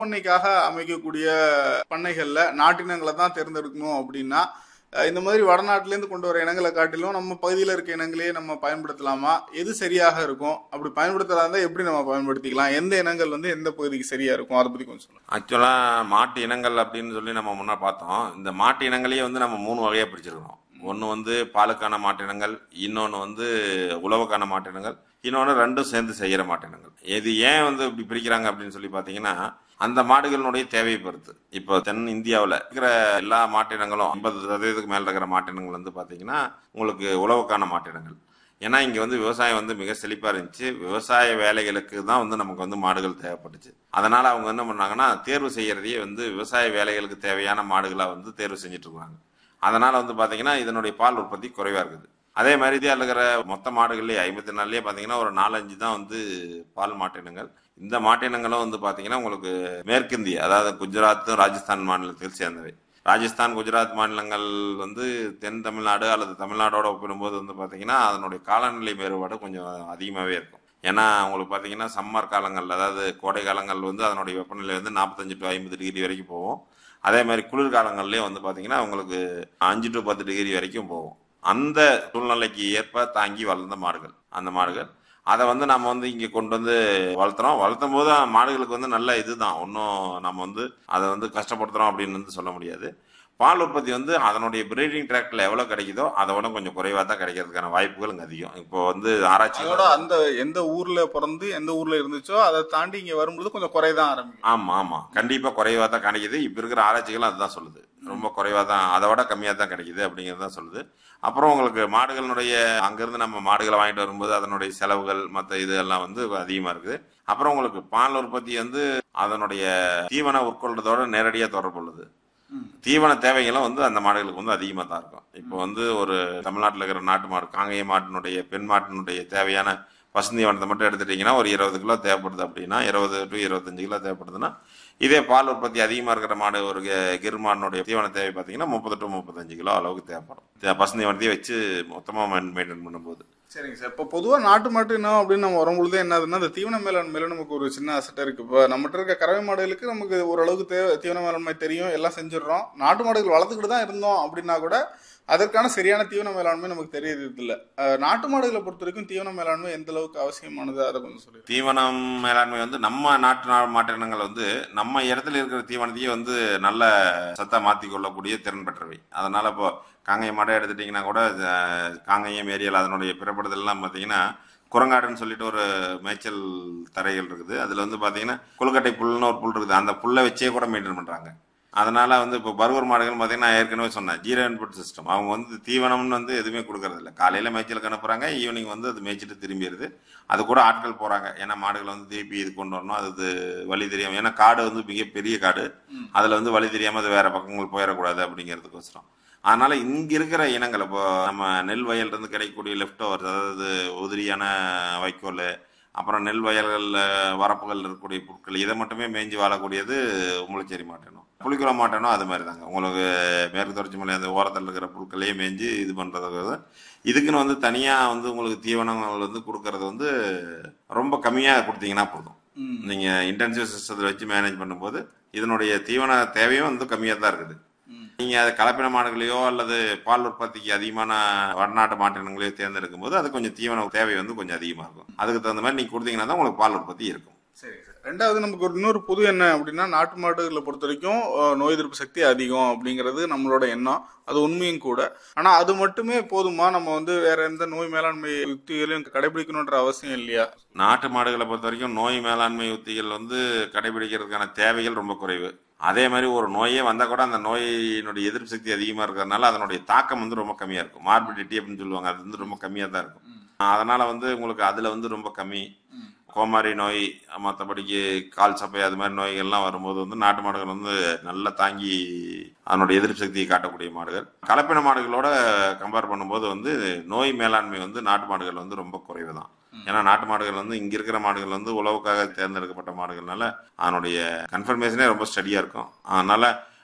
பண்ணைக்காக அமைக்கக்கூடிய பண்ணைகள்ல நாட்டினங்களை தான் தேர்ந்தெடுக்கணும் அப்படின்னா அஹ், இந்த மாதிரி வடநாட்டுல இருந்து கொண்டு வர இனங்களை காட்டிலும் நம்ம பகுதியில் இருக்க இனங்களையே நம்ம பயன்படுத்தலாமா எது சரியாக இருக்கும் அப்படி பயன்படுத்துறதா இருந்தா எப்படி நம்ம பயன்படுத்திக்கலாம் எந்த இனங்கள் வந்து எந்த பகுதிக்கு சரியா இருக்கும் அதை பத்தி கொஞ்சம் சொல்லுங்க ஆக்சுவலாக மாட்டு இனங்கள் அப்படின்னு சொல்லி நம்ம முன்னே பார்த்தோம் இந்த மாட்டு இனங்களையே வந்து நம்ம மூணு வகையாக பிரிச்சிருக்கிறோம் ஒன்று வந்து பாலுக்கான மாட்டினங்கள் இன்னொன்று வந்து உழவுக்கான மாட்டினங்கள் இன்னொன்று ரெண்டும் சேர்ந்து செய்கிற மாட்டினங்கள் இது ஏன் வந்து இப்படி பிரிக்கிறாங்க அப்படின்னு சொல்லி பார்த்தீங்கன்னா அந்த மாடுகளினுடைய தேவையை பொறுத்து இப்போ தென் இந்தியாவில் இருக்கிற எல்லா மாட்டினங்களும் ஐம்பது சதவீதத்துக்கு மேலே இருக்கிற மாட்டினங்கள் வந்து பார்த்தீங்கன்னா உங்களுக்கு உழவுக்கான மாட்டினங்கள் ஏன்னா இங்கே வந்து விவசாயம் வந்து மிக செழிப்பாக இருந்துச்சு விவசாய வேலைகளுக்கு தான் வந்து நமக்கு வந்து மாடுகள் தேவைப்பட்டுச்சு அதனால அவங்க என்ன பண்ணாங்கன்னா தேர்வு செய்யறதையே வந்து விவசாய வேலைகளுக்கு தேவையான மாடுகளாக வந்து தேர்வு செஞ்சுட்டு இருக்காங்க அதனால வந்து பார்த்தீங்கன்னா இதனுடைய பால் உற்பத்தி குறைவாக இருக்குது அதே மாதிரி இந்தியாவில் இருக்கிற மொத்த மாடுகள்லேயே ஐம்பத்தி நாலுலேயே பார்த்தீங்கன்னா ஒரு நாலஞ்சு தான் வந்து பால் மாட்டினங்கள் இந்த மாட்டினங்களும் வந்து பார்த்தீங்கன்னா உங்களுக்கு மேற்கிந்திய அதாவது குஜராத்தும் ராஜஸ்தான் மாநிலத்தில் சேர்ந்தவை ராஜஸ்தான் குஜராத் மாநிலங்கள் வந்து தென் தமிழ்நாடு அல்லது தமிழ்நாடோட ஒப்பிடும்போது வந்து பார்த்தீங்கன்னா அதனுடைய காலநிலை வேறுபாடு கொஞ்சம் அதிகமாகவே இருக்கும் ஏன்னா உங்களுக்கு பார்த்தீங்கன்னா சம்மர் காலங்கள் அதாவது கோடை காலங்கள் வந்து அதனுடைய வெப்பநிலை வந்து நாற்பத்தஞ்சு டு ஐம்பது டிகிரி வரைக்கும் போகும் அதே மாதிரி குளிர்காலங்கள்லேயும் வந்து பார்த்தீங்கன்னா உங்களுக்கு அஞ்சு டு பத்து டிகிரி வரைக்கும் போகும் அந்த சூழ்நிலைக்கு ஏற்ப தாங்கி வளர்ந்த மாடுகள் அந்த மாடுகள் அதை வந்து நம்ம வந்து இங்கே கொண்டு வந்து வளர்த்துறோம் வளர்த்தும் போது மாடுகளுக்கு வந்து நல்ல இதுதான் ஒன்றும் நம்ம வந்து அதை வந்து கஷ்டப்படுத்துகிறோம் அப்படின்னு வந்து சொல்ல முடியாது பால் உற்பத்தி வந்து அதனுடைய பிரீடிங் ட்ராக்டில் எவ்வளோ கிடைக்குதோ அதை விட கொஞ்சம் குறைவாக தான் கிடைக்கிறதுக்கான வாய்ப்புகள் இங்கே அதிகம் இப்போ வந்து ஆராய்ச்சி அதோட அந்த எந்த ஊர்ல பிறந்து எந்த ஊர்ல இருந்துச்சோ அதை தாண்டி இங்க வரும்போது கொஞ்சம் குறைதான் ஆரம்பிக்கும் ஆமாம் ஆமாம் கண்டிப்பாக குறைவாக தான் கிடைக்குது இப்போ இருக்கிற ஆராய்ச்சிகள் அதுதான் சொல்லுது ரொம்ப குறைவாக தான் அதை விட கம்மியாக தான் கிடைக்குது அப்படிங்கிறது தான் சொல்லுது அப்புறம் உங்களுக்கு மாடுகளினுடைய அங்கேருந்து நம்ம மாடுகளை வாங்கிட்டு வரும்போது அதனுடைய செலவுகள் மற்ற இது எல்லாம் வந்து அதிகமாக இருக்குது அப்புறம் உங்களுக்கு பால் உற்பத்தி வந்து அதனுடைய தீவன உட்கொள்றதோட நேரடியாக தொடர்புள்ளது தீவன தேவைகளும் வந்து அந்த மாடுகளுக்கு வந்து அதிகமாக தான் இருக்கும் இப்போ வந்து ஒரு தமிழ்நாட்டில் இருக்கிற நாட்டு மாடு காங்கேய மாட்டினுடைய பெண் மாட்டினுடைய தேவையான பசுந்தீவனத்தை மட்டும் எடுத்துட்டிங்கன்னா ஒரு இருபது கிலோ தேவைப்படுது அப்படின்னா இருபது டு இருபத்தஞ்சு கிலோ தேவைப்படுதுன்னா இதே பால் உற்பத்தி அதிகமாக இருக்கிற மாடு ஒரு கி- கிர் மாடினுடைய தீவன தேவை பார்த்தீங்கன்னா முப்பது டு முப்பத்தஞ்சு கிலோ அளவுக்கு தேவைப்படும் தே- பசுந்தீவனத்தையே வச்சு மொத்தமாக மெயின்டைன் பண்ணும்போது சரிங்க சார் இப்போ பொதுவாக நாட்டு மாட்டு இனம் அப்படின்னு நம்ம வரும்பொழுது என்னதுன்னா அந்த தீவன மேலாண்மையில நமக்கு ஒரு சின்ன அசட்டை இருக்கு இப்போ நம்மகிட்ட இருக்க கறவை மாடுகளுக்கு நமக்கு ஓரளவுக்கு தேவை தீவன மேலாண்மை தெரியும் எல்லாம் செஞ்சிடுறோம் நாட்டு மாடுகள் வளர்த்துக்கிட்டு தான் இருந்தோம் அப்படின்னா கூட அதற்கான சரியான தீவன மேலாண்மை நமக்கு தெரியறது இல்லை நாட்டு மாடுகளை பொறுத்த வரைக்கும் தீவன மேலாண்மை எந்த அளவுக்கு அவசியமானது அதை கொஞ்சம் சொல்லி தீவனம் மேலாண்மை வந்து நம்ம நாட்டு நா- மாட்டினங்கள் வந்து நம்ம இடத்துல இருக்கிற தீவனத்தையே வந்து நல்ல சத்தா மாற்றி கொள்ளக்கூடிய திறன் பெற்றவை அதனால இப்போ காங்கேயம் மாடை எடுத்துட்டிங்கன்னா கூட அஹ், காங்கேயம் ஏரியாவில் அதனுடைய பிறப்படுதல்லாம் பார்த்தீங்கன்னா குரங்காடுன்னு சொல்லிட்டு ஒரு மேய்ச்சல் தரைகள் இருக்குது அதில் வந்து பார்த்தீங்கன்னா கொழுக்கட்டை புல்லுன்னு ஒரு புல் இருக்குது அந்த புல்லை வச்சே கூட மெயின்டைன் பண்ணுறாங்க அதனால வந்து இப்போ பர்கர் மாடுகள் பார்த்தீங்கன்னா நான் ஏற்கனவே சொன்னேன் ஜீரோ இன்புட் சிஸ்டம் அவங்க வந்து தீவனம்னு வந்து எதுவுமே கொடுக்கறதில்ல காலையில் மேய்ச்சலுக்கு அனுப்புகிறாங்க ஈவினிங் வந்து அது மேய்ச்சிட்டு திரும்பிடுது அது கூட ஆட்கள் போகிறாங்க ஏன்னா மாடுகளை வந்து திருப்பி இது கொண்டு வரணும் அது இது வழி தெரியாமல் ஏன்னா காடு வந்து மிகப்பெரிய காடு அதில் வந்து வழி தெரியாமல் அது வேற பக்கங்கள் போயிடக்கூடாது அப்படிங்கிறதுக்கோசரம் அதனால இங்க இருக்கிற இனங்கள் இப்போ நம்ம நெல் வயல்ல இருந்து கிடைக்கக்கூடிய லெஃப்ட் ஓவர்ஸ் அதாவது உதிரியான வைக்கோல் அப்புறம் நெல் வயல்கள் வரப்புகள் இருக்கக்கூடிய பொருட்கள் இதை மட்டுமே மேய்ஞ்சி வாழக்கூடியது முளைச்சேரி மாட்டேனும் புளிக்குளம் மாட்டேனும் அது மாதிரி தாங்க உங்களுக்கு மேற்கு தொடர்ச்சி மலை அந்த ஓரத்தில் இருக்கிற புற்களையே மேய்ஞ்சி இது பண்ணுறது இதுக்குன்னு வந்து தனியாக வந்து உங்களுக்கு தீவனங்கள் வந்து கொடுக்கறது வந்து ரொம்ப கம்மியாக கொடுத்தீங்கன்னா போதும் ம். நீங்கள் இன்டென்சிவ் சிஸ்டத்தில் வச்சு மேனேஜ் பண்ணும்போது இதனுடைய தீவன தேவையும் வந்து கம்மியாக தான் இருக்குது ம். நீங்க அது கலப்பின மாடுகளையோ அல்லது பால் உற்பத்திக்கு அதிகமான வடநாட்டு மாட்டினங்களையோ தேர்ந்தெடுக்கும் போது அது கொஞ்சம் தீவன தேவை வந்து கொஞ்சம் அதிகமா இருக்கும் அதுக்கு தகுந்த மாதிரி நீங்க கொடுத்தீங்கன்னா தான் உங்களுக்கு பால் உற்பத்தி இருக்கும் சரி சார் ரெண்டாவது நமக்கு ஒரு இன்னொரு புது என்ன அப்படின்னா நாட்டு மாடுகளை பொறுத்த வரைக்கும் அஹ், நோய் எதிர்ப்பு சக்தி அதிகம் அப்படிங்கிறது நம்மளோட எண்ணம் அது உண்மையும் கூட ஆனா அது மட்டுமே போதுமா நம்ம வந்து வேற எந்த நோய் மேலாண்மை யுக்திகளையும் கடைபிடிக்கணுன்ற அவசியம் இல்லையா நாட்டு மாடுகளை பொறுத்த வரைக்கும் நோய் மேலாண்மை உத்திகள் வந்து கடைபிடிக்கிறதுக்கான தேவைகள் ரொம்ப குறைவு அதே மாதிரி ஒரு நோயே வந்தால் கூட அந்த நோயினுடைய எதிர்ப்பு சக்தி அதிகமாக இருக்கிறதுனால அதனுடைய தாக்கம் வந்து ரொம்ப கம்மியாக இருக்கும் மார்பிடிட்டி அப்படின்னு சொல்லுவாங்க அது வந்து ரொம்ப கம்மியாக தான் இருக்கும் அதனால வந்து உங்களுக்கு அதில் வந்து ரொம்ப கம்மி கோமாரி நோய் மற்றபடிக்கு கால் சப்பை அது மாதிரி நோய்கள்லாம் வரும்போது வந்து நாட்டு மாடுகள் வந்து நல்லா தாங்கி அதனுடைய எதிர்ப்பு சக்தியை காட்டக்கூடிய மாடுகள் கலப்பின மாடுகளோட கம்பேர் பண்ணும்போது வந்து நோய் மேலாண்மை வந்து நாட்டு மாடுகள் வந்து ரொம்ப குறைவு தான் ஏன்னா நாட்டு மாடுகள் வந்து இங்க இருக்கிற மாடுகள் வந்து உழவுக்காக தேர்ந்தெடுக்கப்பட்ட மாடுகள்னால அதனுடைய கன்ஃபர்மேஷனே ரொம்ப ஸ்டடியா இருக்கும் அதனால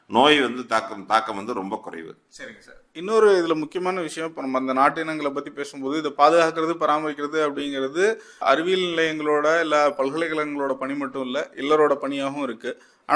நோய் வந்து தாக்கம் தாக்கம் வந்து ரொம்ப குறைவு சரிங்க சார் இன்னொரு இதுல முக்கியமான விஷயம் இப்போ நம்ம அந்த நாட்டு இனங்களை பத்தி பேசும்போது இதை பாதுகாக்கிறது பராமரிக்கிறது அப்படிங்கிறது அறிவியல் நிலையங்களோட இல்ல பல்கலைக்கழகங்களோட பணி மட்டும் இல்ல எல்லாரோட பணியாகவும் இருக்கு